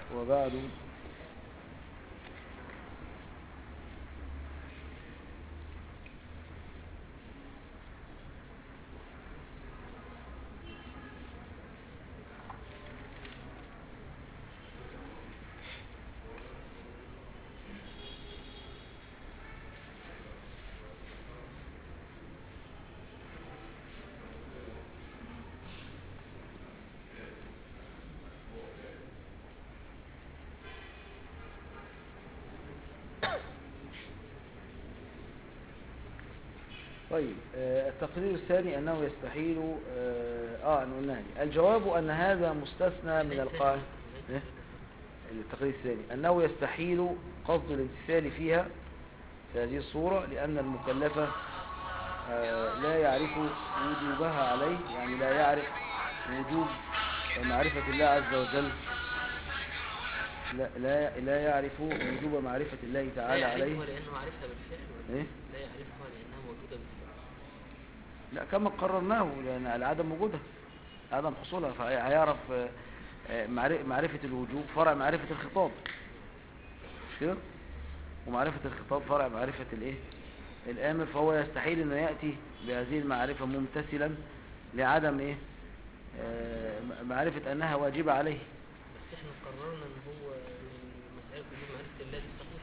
وبعد طيب آه، التقرير الثاني أنه يستحيل آه آه، أن قلناها دي. الجواب أن هذا مستثنى من القاعدة إيه؟ التقرير الثاني أنه يستحيل قصد الامتثال فيها في هذه الصورة لأن المكلفة آه، لا يعرف وجوبها عليه يعني لا يعرف وجوب معرفة الله عز وجل لا, لا, لا يعرف وجوب معرفة الله لا تعالى عليه يعرفها لأنه عرفها بالفعل ولا إيه؟ لا يعرفها لأنها موجودة بالفعل لا كما قررناه لأن العدم وجودها عدم حصولها فهيعرف آه، آه، معر- معرفة الوجوب فرع معرفة الخطاب مش كده ومعرفة الخطاب فرع معرفة الايه الآمر فهو يستحيل انه يأتي بهذه المعرفة ممتثلا لعدم ايه آه، معرفة انها واجبة عليه بس احنا قررنا ان هو إن مسألة وجود معرفة الله دي صحيحة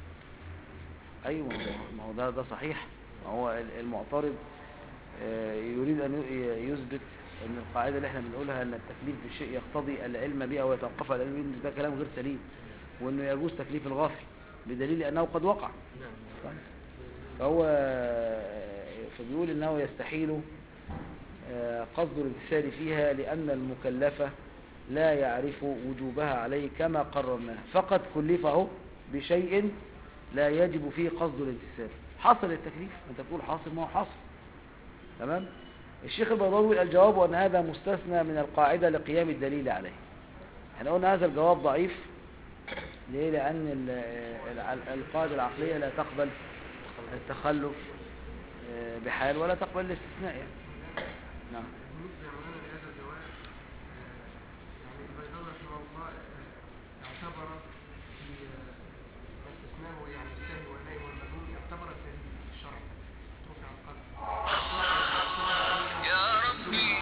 ايوه ما هو- ما هو ده ده صحيح ما هو ال- المعترض آه، يريد ان ي- يثبت ان القاعده اللي احنا بنقولها ان التكليف بالشيء يقتضي العلم به او يتوقف على العلم به ده كلام غير سليم وانه يجوز تكليف الغافل بدليل انه قد وقع نعم طيب. فهو آه، فبيقول انه يستحيل آه، قصد الامتثال فيها لان المكلفه لا يعرف وجوبها عليه كما قررناه فقد كلفه بشيء لا يجب فيه قصد الامتثال حصل التكليف انت بتقول حاصل ما هو حاصل تمام الشيخ البيضاوي الجواب ان هذا مستثنى من القاعده لقيام الدليل عليه احنا قلنا هذا الجواب ضعيف ليه لان ال- ال- القاعده العقليه لا تقبل التخلف آه، بحال ولا تقبل الاستثناء يعني نعم بالنسبة يا مولانا لهذا الجواب آه، يعني البيضاوي رحمه الله آه، اعتبر في آه، استثناءه يعني السهل والنائم والمجنون اعتبر الدليل الشرعي رفع القلب يا ربي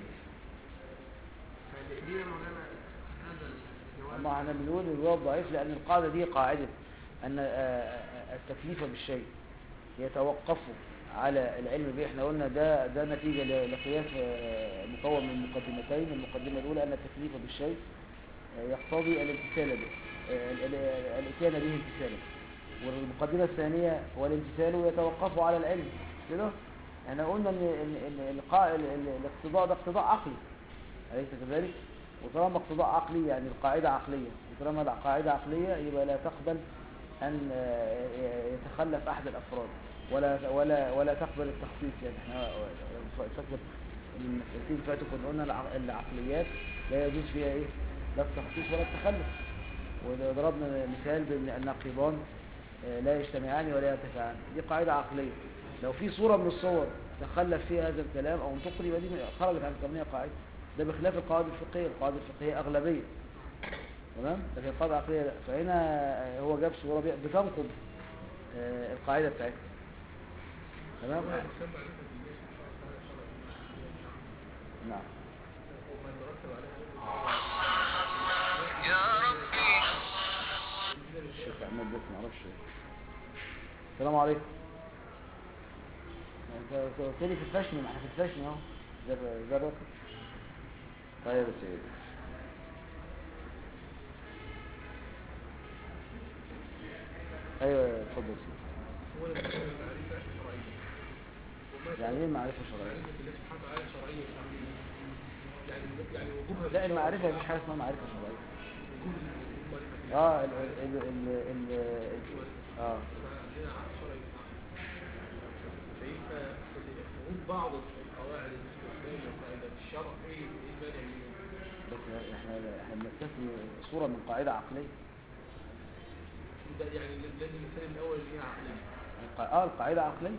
فليه يا مولانا هذا الجواب اما احنا بنقول الجواب ضعيف لان القاعده دي قاعده ان آه، آه، التكليف بالشيء يتوقف على العلم به احنا قلنا ده ده نتيجه ل- لقياس آه، مكون من مقدمتين المقدمه الاولى ان التكليف بالشيء آه، يقتضي الامتثال به آه، ال- ال- الاتيان به امتثالا والمقدمه الثانيه والامتثال يتوقف على العلم كده احنا قلنا ان ان ان القا- ال- ال- الاقتضاء ده اقتضاء عقلي أليس كذلك؟ وطالما اقتضاء عقلي يعني القاعدة عقلية وطالما القاعدة عقلية يبقى لا تقبل أن آه، يتخلف أحد الأفراد ولا ولا ولا تقبل التخصيص يعني احنا فاكر من المسألتين فاتوا كنا قلنا الع- العقليات لا يجوز فيها ايه؟ لا التخصيص ولا التخلف وضربنا مثال بأن النقيضان آه، لا يجتمعان ولا يرتفعان دي قاعدة عقلية لو في صورة من الصور تخلف فيها هذا الكلام أو انتقل يبقى دي خرجت عن كونها قاعدة ده بخلاف القواعد الفقهية القواعد الفقهية أغلبية تمام لكن القاعدة العقلية لا فهنا آه، هو جاب صورة بي- بتنقض آه، القاعدة بتاعتها تمام نعم الشيخ احمد بس معرفش السلام عليكم انت أنت قلت لي في الفشن ما احنا في الفشن اهو زي زي الرقم طيب يا سيدي ايوه أيوة، اتفضل يا سيدي هو المعرفة شرعية وما يعني ايه المعرفه الشرعيه معرفة الله سبحانه وتعالى شرعية وشرعية يعني يعني وجوبها لا المعرفه مفيش حاجه اسمها معرفه شرعيه وجوب المعرفة اه ال ال ال ال ال اه عندنا عقل شرعي كيف وجود بعض القواعد الاستثنائية قاعدة الشرع ايه ايه المانع منه؟ بس احنا احنا بنستثني صوره من قاعده عقليه ده يعني لازم الانسان الاول اللي هي عقلية الق- اه القاعده عقليه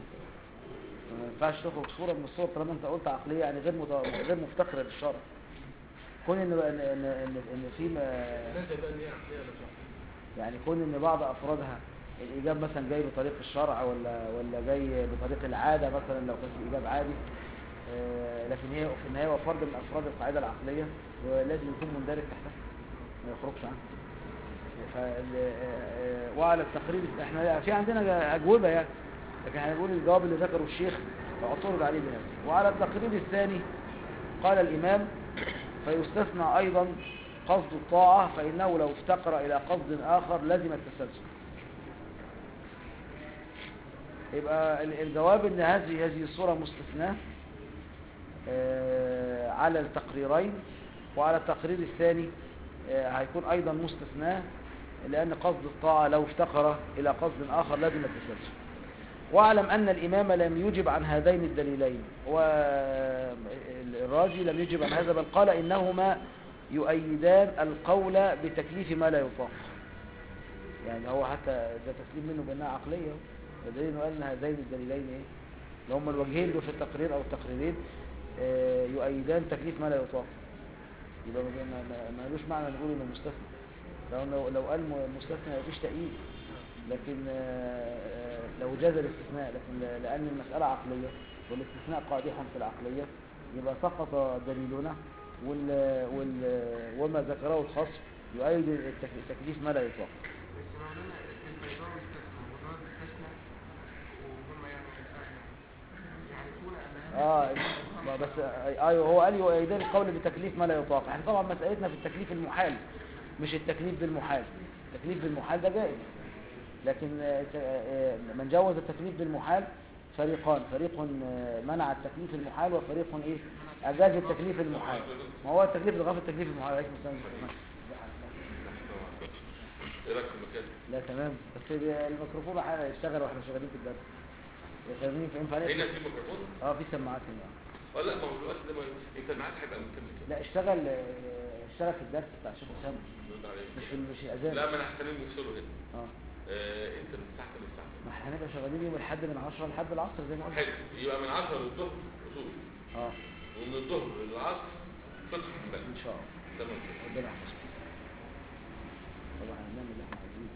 ما ينفعش تخرج صوره من الصور طالما انت قلت عقليه يعني غير مت... غير مفتقره للشرع كون ان ان ان, إن, إن في ما- نادى بقى ان هي عقليه ولا شرعيه يعني كون ان بعض افرادها الايجاب مثلا جاي بطريق الشرع ولا ولا جاي بطريق العاده مثلا لو كان في ايجاب عادي آه، لكن هي في النهايه هو فرد من افراد القاعده العقليه ولازم يكون مندرج تحتها ما يخرجش عنها فال- آه، آه، وعلى التقرير احنا في عندنا اجوبه يعني لكن هنقول الجواب اللي ذكره الشيخ اعترض عليه بنفسه وعلى التقرير الثاني قال الامام فيستثنى ايضا قصد الطاعه فانه لو افتقر الى قصد اخر لزم التسلسل يبقى ال- الجواب ان هذه هذه الصوره مستثناه آه، على التقريرين وعلى التقرير الثاني آه، هيكون ايضا مستثناه لان قصد الطاعه لو افتقر الى قصد اخر لازم التسلسل واعلم ان الامام لم يجب عن هذين الدليلين والرازي لم يجب عن هذا بل قال انهما يؤيدان القول بتكليف ما لا يطاق يعني هو حتى ده تسليم منه بانها عقليه بدليل انه قال ان هذين الدليلين ايه اللي هم الوجهين دول في التقرير او التقريرين آه، يؤيدان تكليف ما لا يطاق يبقى ما- ما- ما- مالوش معنى نقول انه مستثنى لو لو لو قال م- مستثنى مفيش تأييد لكن آه، آه، لو جاز الاستثناء لكن ل- لأن المسألة عقلية والاستثناء قادح في العقلية يبقى سقط دليلنا وال وال وما ذكره الخصم يؤيد التك- التكليف ما لا يطاق بس مولانا البيضاوي استثنى والرازي استثنى وهم يعني يعرفون ان هذا اه ما بس ايوه هو قال يؤيدان القول بتكليف ما لا يطاق احنا طبعا مسألتنا في التكليف المحال مش التكليف بالمحال التكليف بالمحال ده جائز لكن آه، ت- آه، من جوز التكليف بالمحال فريقان فريق آه، منع التكليف المحال وفريق ايه اجاز التكليف المحال ما هو التكليف الغاف التكليف المحال عليكم السلام ايه رايك في المكان؟ لا تمام بس الميكروفون حاجة يشتغل واحنا شغالين في الدرس شغالين في ينفع هنا نقفل؟ في ميكروفون؟ اه في سماعات هنا ولا ما هو الوقت ده ما انت معاك هيبقى مكمل كده لا اشتغل آه، اشتغل في الدرس بتاع الشيخ اسامه رد عليك. مش في مش الاذان لا ما انا هخليهم يفصلوا هنا اه آه انت من الساعه كام الساعه كام؟ ما احنا هنبقى شغالين يوم الاحد من 10 لحد العصر زي ما قلنا حلو يبقى من 10 للظهر اصول اه ومن الظهر للعصر فقه بقى ان شاء الله تمام كده ربنا يحفظكم طبعا هنعمل اللي احنا عايزينه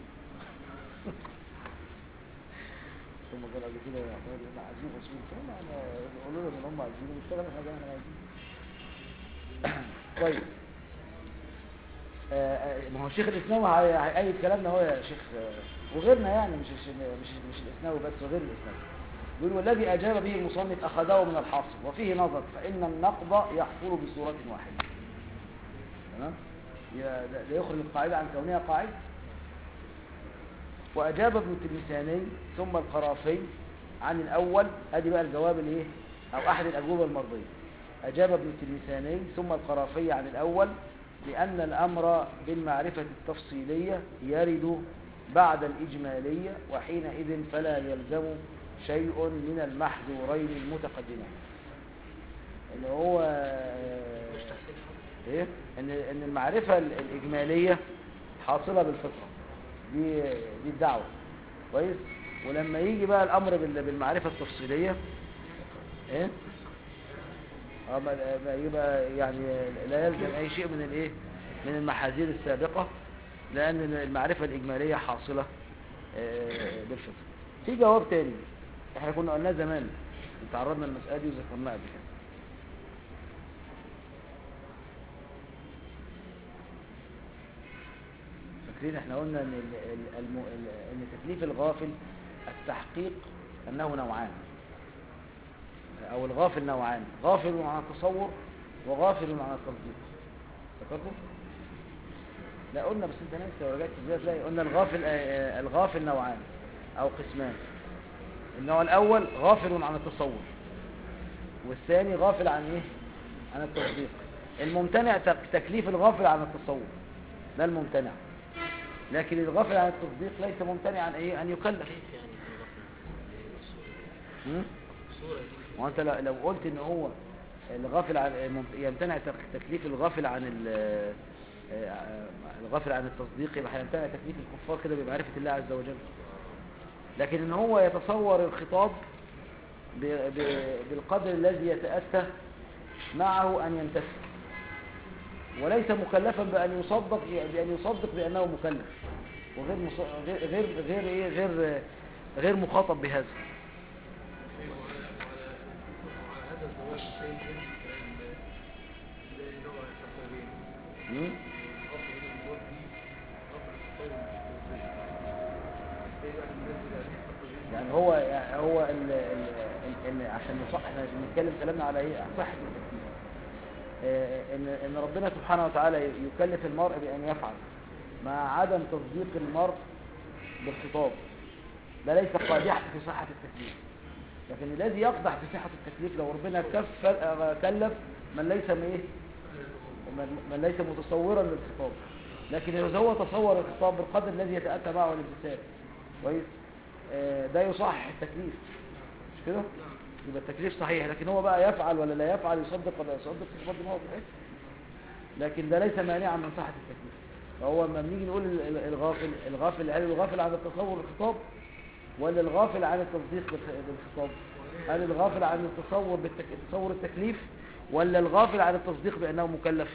ثم قال قبل كده يا احمد احنا عايزين اصول فهم انا قولوا لهم ان هم عايزينه نشتغل احنا زي ما احنا عايزين طيب آه، آه، ما هو شيخ الاسلام هي- هيأيد كلامنا هو يا شيخ آه، وغيرنا يعني مش مش مش, مش الاسلامي بس وغير الاسلامي بيقول والذي اجاب به المصنف اخذه من الحاصل وفيه نظر فان النقض يحصل بصوره واحده تمام يا- ده ده يخرج القاعده عن كونها قاعده واجاب ابن التلمساني ثم القرافي عن الاول ادي بقى الجواب الايه او احد الاجوبه المرضيه اجاب ابن التلمساني ثم القرافي عن الاول بان الامر بالمعرفه التفصيليه يرد بعد الاجماليه وحينئذ فلا يلزم شيء من المحذورين المتقدمين اللي هو مش تحصيل حاصل ايه ان ان المعرفه ال- الاجماليه حاصله بالفطره دي دي الدعوه كويس ولما يجي بقى الامر بال- بالمعرفه التفصيليه ايه اه ما- ما يبقى يعني لا يلزم اي شيء من الايه من المحاذير السابقه لان المعرفه الاجماليه حاصله آه، بالفطره في جواب تاني احنا كنا قلناه زمان تعرضنا للمساله دي وذكرناها قبل كده فاكرين احنا قلنا ان ال- ال- الم- ال- ان تكليف الغافل التحقيق انه نوعان او الغافل نوعان غافل عن التصور وغافل عن التصديق فاكرتوا لا قلنا بس انت ناسي لو رجعت ازاي تلاقي قلنا الغافل آه، آه، الغافل نوعان او قسمان النوع الاول غافل عن التصور والثاني غافل عن ايه عن التصديق الممتنع تك- تكليف الغافل عن التصور ده الممتنع لكن الغافل عن التصديق ليس ممتنعا ايه ان يكلف كيف يعني الغفل الصورة م? الصورة دي وانت لو لو قلت ان هو الغافل عن مم- يمتنع تك- تكليف الغافل عن ال- آه، الغافل عن التصديق يبقى هيمتنع تكليف الكفار كده بمعرفة الله عز وجل لكن ان هو يتصور الخطاب ب- ب- بالقدر الذي يتأتى معه ان يمتثل وليس مكلفا بأن يصدق بأن يصدق بأنه مكلف وغير مص... غير غير غير ايه غير غير مخاطب بهذا وعلى هذا الزواج السيد زي نوع التصوير مم؟ أصل الزواج دي أصل التصوير زي بقى بننزل عليه التصوير يعني هو يعني هو ال ال ال ال عشان نصح احنا بنتكلم كلامنا على ايه صحة التكليف آه، ان ان ربنا سبحانه وتعالى يكلف المرء بان يفعل مع عدم تصديق المرء بالخطاب ده ليس قادحا في صحة التكليف لكن الذي يقدح في صحة التكليف لو ربنا كف آه، كلف من ليس من ايه من من ليس متصورا للخطاب لكن إذا هو تصور الخطاب بالقدر الذي يتأتى معه الامتثال كويس آه، ده يصحح التكليف مش كده يبقى التكليف صحيح لكن هو بقى يفعل ولا لا يفعل يصدق ولا يصدق في برضه ما هو صحيح لكن ده ليس مانعا من صحة التكليف فهو لما بنيجي نقول ال- ال- الغافل الغافل هل الغافل عن التصور الخطاب ولا الغافل عن التصديق بالخ- بالخطاب هل الغافل عن التصور بالتك... تصور التكليف ولا الغافل عن التصديق بأنه مكلف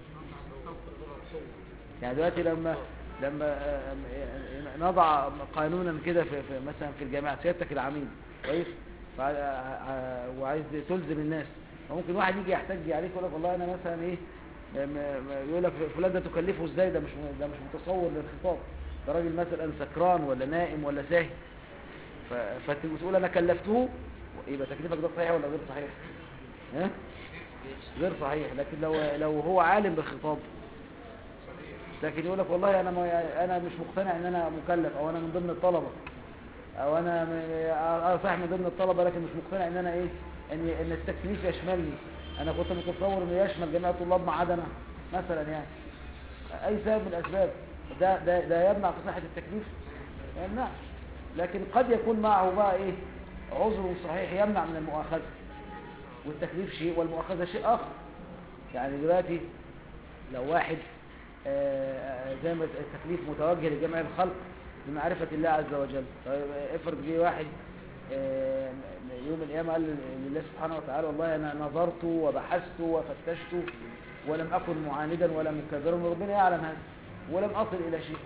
يعني دلوقتي لما لما آه، آه، نضع قانونا كده في في- مثلا في الجامعة سيادتك العميد كويس فع- آه، آه، وعايز تلزم الناس فممكن واحد يجي يحتج عليك يقول لك والله انا مثلا ايه م- م- يقول لك فلان ده تكلفه ازاي ده مش م- ده مش متصور للخطاب ده راجل مثلا سكران ولا نائم ولا ساهي ف- فتقول انا كلفته يبقى تكليفك ده صحيح ولا غير صحيح ها غير صحيح لكن لو لو هو عالم بالخطاب لكن يقول لك والله انا ما انا مش مقتنع ان انا مكلف او انا من ضمن الطلبه او انا م- انا صحيح من ضمن الطلبه لكن مش مقتنع ان انا ايه ان ان التكليف يشملني انا كنت متصور انه يشمل جميع الطلاب ما عدا انا مثلا يعني اي سبب من الاسباب ده ده ده يمنع في صحه التكليف ما يمنعش لكن قد يكون معه بقى ايه عذر صحيح يمنع من المؤاخذه والتكليف شيء والمؤاخذه شيء اخر يعني دلوقتي لو واحد آه، زي ما التكليف متوجه لجميع الخلق بمعرفة الله عز وجل طيب افرض جه واحد آه، يوم القيامة قال لله سبحانه وتعالى والله أنا نظرت وبحثت وفتشت ولم أكن معاندا ولا مكبرا وربنا يعلم هذا ولم أصل إلى شيء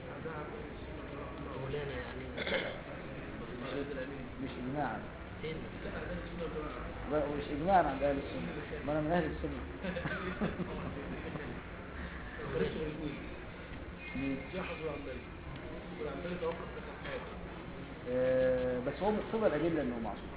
مولانا يعني مش إجماعا فين لا، مش إجماعا عند أهل السنة ما أنا من أهل السنة خرجت من الكويت مين؟ جاء حضور عمالي والعمالي توقف في الحياة آه، بس هو مقتضى الأدلة أنه معصوم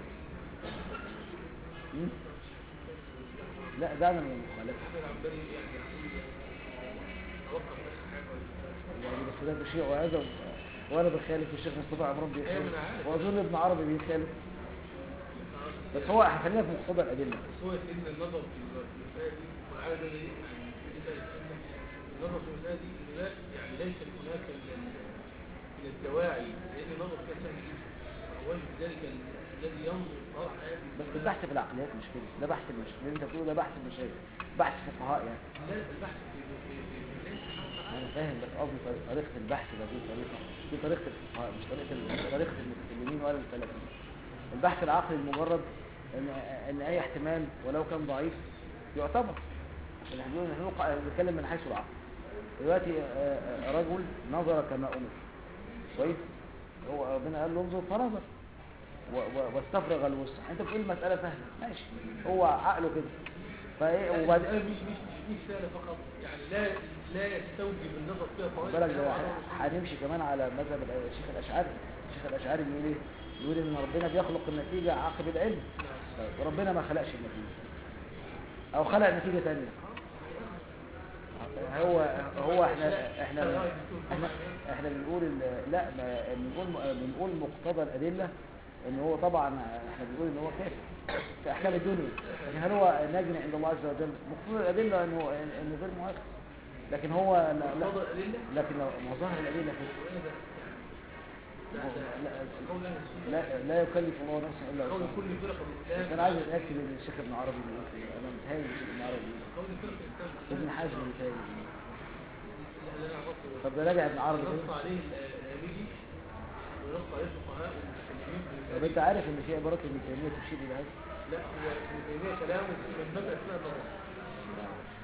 مم؟ لا دعنا من المخالفة العمالي يعني توقف في الحياة يعني بس ده بشيء وهذا وانا بخالف الشيخ مصطفى عمران أيوة، بيخالف أنا عارف. واظن ابن عربي بيخالف بس هو خلينا في مقتضى الادله بس هو سيدنا النظر في المسائل دي والعادة دي يعني بالنسبة للسنة النظر في المسائل دي إن لا يعني ليس هناك من من الدواعي لأن النظر فيها سهل جدا وهو ذلك الذي ينظر طرح هذه بس البحث في العقليات مش كده ده بحث المشايخ اللي انت بتقوله ده بحث المشايخ بحث فقهاء يعني لا البحث في في في في الله سبحانه وتعالى انا فاهم بس قصدي طريق- طريقه البحث ده دي طريقه دي طريقه الفقهاء مش طريقه ال- مش طريقه المتكلمين ولا الفلاسفه البحث العقلي المجرد ان ان اي احتمال ولو كان ضعيف يعتبر عشان احنا بنقول نحن قا- بنتكلم من حيث العقل دلوقتي آه، آه، رجل نظر كما امر كويس هو ربنا قال له انظر فنظر و- و- واستفرغ الوسع انت بتقول المساله سهله ماشي هو عقله كده فايه وبعدين المسألة مش مش مش سهلة فقط يعني لا لا يستوجب النظر فيها خد فوائد بالك فيها ده وعلى ح- هنمشي كمان على مذهب ال- الشيخ الاشعري الشيخ الاشعري بيقول ايه بيقول ان ربنا بيخلق النتيجه عقب العلم طيب وربنا ما خلقش النتيجه او خلق نتيجه ثانيه هو هو احنا احنا احنا احنا بنقول ال- لا ما- بنقول بنقول مقتضى الادله ان هو طبعا احنا بنقول ان هو كافر في احكام الدنيا لكن هل هو ناجن عند الله عز وجل مقتضى الادله انه انه غير مؤاخذ لكن هو لا- لا مقتضى الأدلة لكن لو مظاهر الأدلة كده وإيه ده؟ لا لا ده قول أهل السنة لا, لا يكلف الله نفسا إلا قول وسعها كل فرق الإسلام بس أنا عايز أتأكد إن الشيخ ابن عربي بيقول كده أنا متهيألي الشيخ ابن عربي بيقول قول فرق الإسلام ابن حزم متهيألي اللي أنا أعرفه طب ده راجع ابن عربي نص كده عليه الآمدي ونص عليه الفقهاء والمتكلمين في طب المسائل أنت عارف إن في عبارات ابن تيمية تشير إلى هذا لا هو ابن تيمية كلامه من باب أسماء الله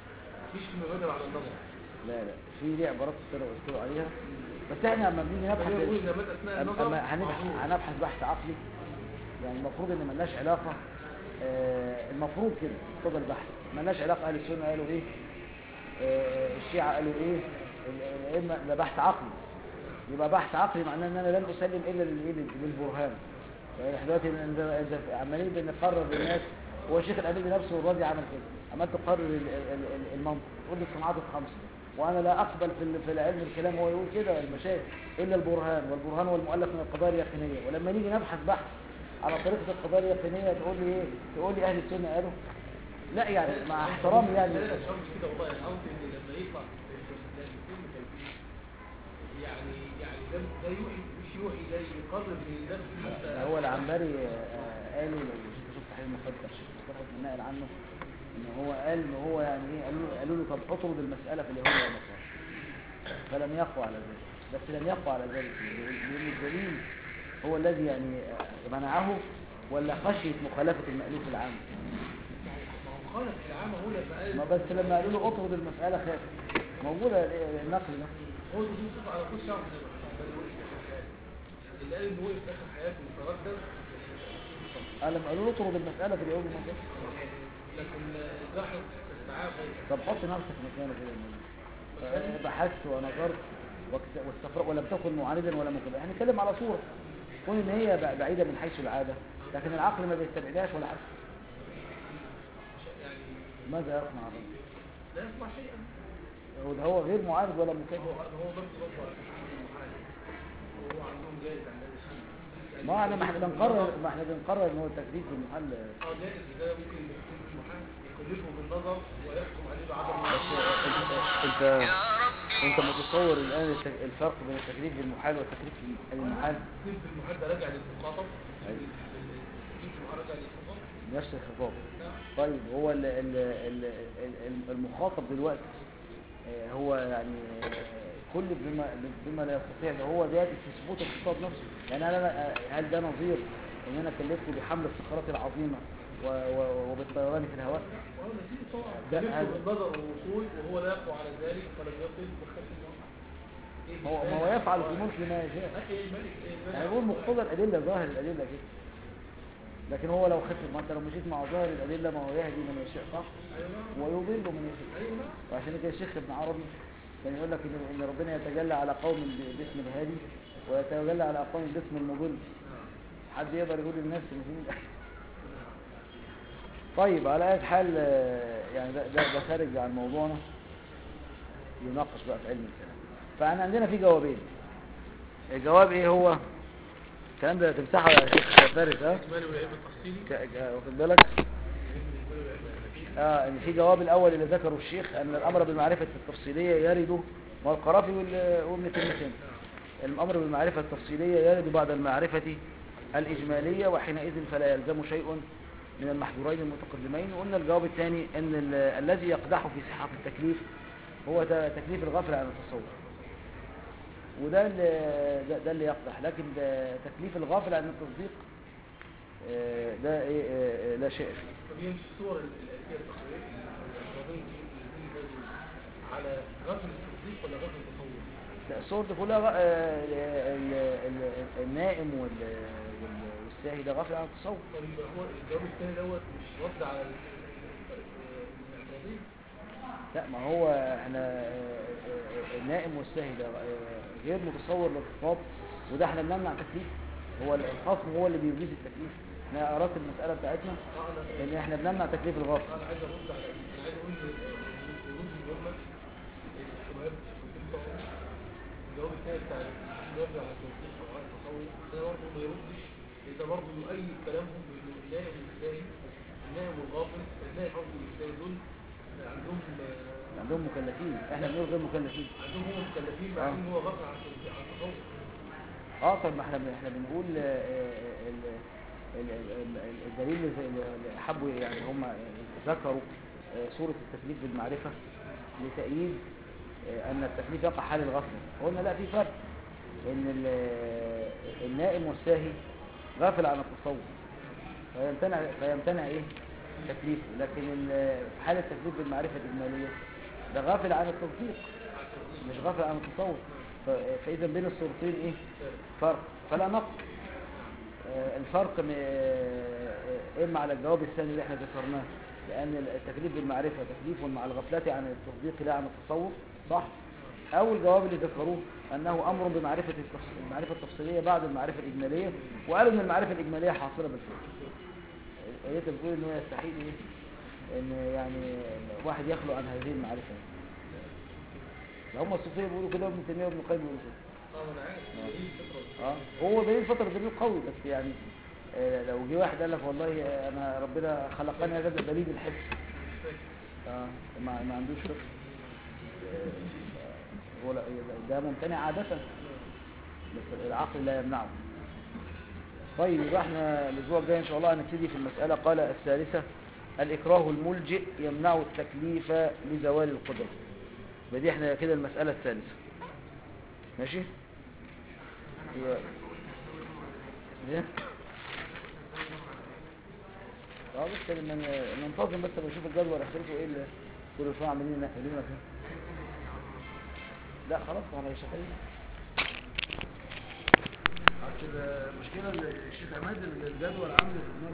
مش مبادر على النظر لا لا في دي عبارات كتير قلت له عليها بس احنا لما بنيجي فهي يقول نبحث إذا مات أثناء أما النظر أما هنبحث معذور. هنبحث بحث عقلي يعني المفروض ان ملناش علاقة آه، المفروض كده مقتضى البحث ملناش علاقة اهل السنة قالوا ايه آه، الشيعة قالوا ايه ال- الائمة ده بحث عقلي يبقى بحث عقلي معناه ان انا لن اسلم الا للإيه؟ لل- للبرهان يعني احنا دلوقتي انت انت عمالين بنقرر للناس هو الشيخ الامين نفسه الراضي عمل كده عمال تقرر ال- ال- ال- المنطق تقول لي الصناعات الخمسه وانا لا اقبل في ال- في العلم الكلام هو يقول كده المشايخ الا البرهان والبرهان هو المؤلف من القضايا اليقينيه ولما نيجي نبحث بحث على طريقه القضايا اليقينيه تقول لي ايه تقول لي اهل السنه قالوا لا يعني مع احترامي يعني لا لا شرط كده والله انا قصدي ان لما يطلع ده يكون تلبيس يعني يعني ده ده يوحي مش يوحي ده يقرر لنفسه حتى هو العنبري آه، قالوا لو شفت شفت حاجه مخدر الشيخ مصطفى كان ناقل عنه ان هو قال ان هو يعني ايه قالوا له قالوا له طب اطرد المساله في اليهود والنصارى فلم يقوى على ذلك بس لم يقوى على ذلك لان الدليل هو الذي يعني آه، منعه ولا خشيه مخالفه المألوف العام ما هو خالف العامة هو لما قال ما بس لما قالوا له اطرد المساله خاف موجوده النقل ده هو دي صفة على كل شعب اللي قال انه وقف اخر حياته متردد قال لما قالوا له اطرد المساله في اليهود والنصارى لكن لاحظ استعاف طب حط نفسك مكانه كده يا مولانا. بحثت ونظرت واكت- واستفرغ ولم تكن معاندا ولا مكبا احنا نتكلم على صورة كون ان هي ب- بعيدة من حيث العادة لكن العقل ما بيستبعدهاش ولا حاجة يعني ماذا يصنع الرجل لا يسمع شيئا هو ده هو غير معاند ولا هو مكبا هو برضه برضه على فكرة المحال وهو عندهم جائز عند اهل السنة ما احنا ما احنا بنقرر ما احنا بنقرر ان هو التكليف في المحل اه جائز ده ممكن يكون في المحال يكلفه بالنظر ويحكم عليه بعدم انت انت متصور الان الت- الفرق بين التكليف بالمحال والتكليف في المحال التكليف بالمحال ده راجع للمخاطب أيوة. التكليف بالمحال راجع للمخاطب نفس الخطاب نعم. طيب هو ال ال ال ال المخاطب دلوقتي آه، هو يعني آه، كل بما بما لا يستطيع ده هو ذاتي في ثبوت الخطاب نفسه يعني هل انا آه، هل ده نظير ان انا كلفته بحمل الصخرات العظيمه و- و- وبالطيران في الهواء وهو نتيجة طبعا ده كلفه هذا- بالنظر والوصول وهو لا يقوى على ذلك فلم يصل بخلف النظر إيه ما هو مش ما هو فاهم. يفعل في ملك ما يشاء ايه الملك ايه الملك يعني بقول مقتضى الادله ظاهر الادله كده لكن هو لو خدت ما انت لو مشيت مع ظاهر الادله ما هو يهدي من يشاء صح ايوه نعم. ويضل من يشاء ايوه نعم. وعشان كده الشيخ ابن عربي كان يقول لك ان إن ربنا يتجلى على قوم ب- باسم الهادي ويتجلى على قوم باسم المضل حد يقدر يقول للناس ان في طيب على اي حال آه، يعني ده, ده, ده خارج عن موضوعنا يناقش بقى في علم الكلام فاحنا عندنا في جوابين الجواب ايه هو الكلام ده تمسحه يا شيخ فارس ها اجمالي والعلم التفصيلي ك- ك- واخد بالك اه ان في جواب الاول اللي ذكره الشيخ ان الامر بالمعرفه التفصيليه يرد والقرافي وال- وابن تيميه الامر بالمعرفه التفصيليه يرد بعد المعرفه الاجماليه وحينئذ فلا يلزم شيء من المحظورين المتقدمين وقلنا الجواب الثاني ان ال- الذي يقدح في صحه التكليف هو ت- تكليف الغفل عن التصور وده اللي ده, ده اللي يقدح لكن ده تكليف الغافل عن التصديق آه، ده إيه آه، لا شيء فيه طب يمشي الصور الآتية التقرير الرضين على غفل التصديق ولا غفل التصور؟ لا الصور دي كلها غ- آه، ال- ال- ال- النائم وال- وال- والساهي ده غافل عن التصور طب يبقى هو الجواب الثاني دوت مش رد على ال- الاعتراضين لا ما هو احنا آه، آه، النائم والساهي ده آه، غير متصور للخطاب وده احنا بنمنع تكليف هو الخصم هو اللي بيجيز التكليف انا قرأت المسألة بتاعتنا اه انا ان احنا بنمنع تكليف الغافل انا عايز ارد على انا عايز اقول الردود اللي هم الشباب الشباب الجواب الثاني بتاع الشباب على التصديق او على التصور ده برضه ما يردش ده برضه يؤيد كلامهم بانه النائم والساهي النائم والغافل النائم قصدي والساهي دول عندهم آه، عندهم مكلفين احنا بنقول غير مكلفين عندهم هم مكلفين مع آه. ان هو غافل عن التصديق عن التصور اه طب ما احنا احنا بنقول آه، آه، ال- ال- ال- ال- الدليل اللي اللي حبوا يعني هم ذكروا آه، صورة التكليف بالمعرفة لتأييد آه، أن التكليف يقع حال الغفلة قلنا لا في فرق إن ال- النائم والساهي غافل عن التصور فيمتنع فيمتنع إيه تكليفه لكن ال- في حال التكليف بالمعرفة الإجمالية ده غافل عن التطبيق مش غافل عن التصور ف- فاذا بين الصورتين ايه فرق فلا نقص آه، الفرق م- آه، اما على الجواب الثاني اللي احنا ذكرناه لان التكليف بالمعرفه تكليف مع الغفله عن التصديق لا عن التصور صح او الجواب اللي ذكروه انه امر بمعرفه التفص- المعرفه التفصيليه بعد المعرفه الاجماليه وقالوا ان المعرفه الاجماليه حاصله بالفعل انت بتقول ان هو يستحيل ايه ان يعني واحد يخلو عن هذه المعرفه ده هم الصوفيه بيقولوا كده وابن تيميه وابن القيم بيقولوا كده اه ما انا عارف دليل فطره اه هو دليل فترة دليل قوي بس يعني آه، لو جه واحد قال لك والله آه، انا ربنا خلقني هذا دليل الحس اه ما, ما عندوش فقه آه، هو لا- ده ممتنع عادة بس العقل لا يمنعه طيب يبقى احنا الاسبوع الجاي ان شاء الله هنبتدي في المسألة قال الثالثة الاكراه الملجئ يمنع التكليف لزوال القدرة يبقى دي احنا كده المسألة الثالثة ماشي هي ايه اه بس لما ن- ننتظم بس بشوف الجدول اخرته ايه اللي كل شويه عاملين نقلونا فيه لا خلاص ما انا شغال المشكله الشيخ عماد الجدول عامله في دماغه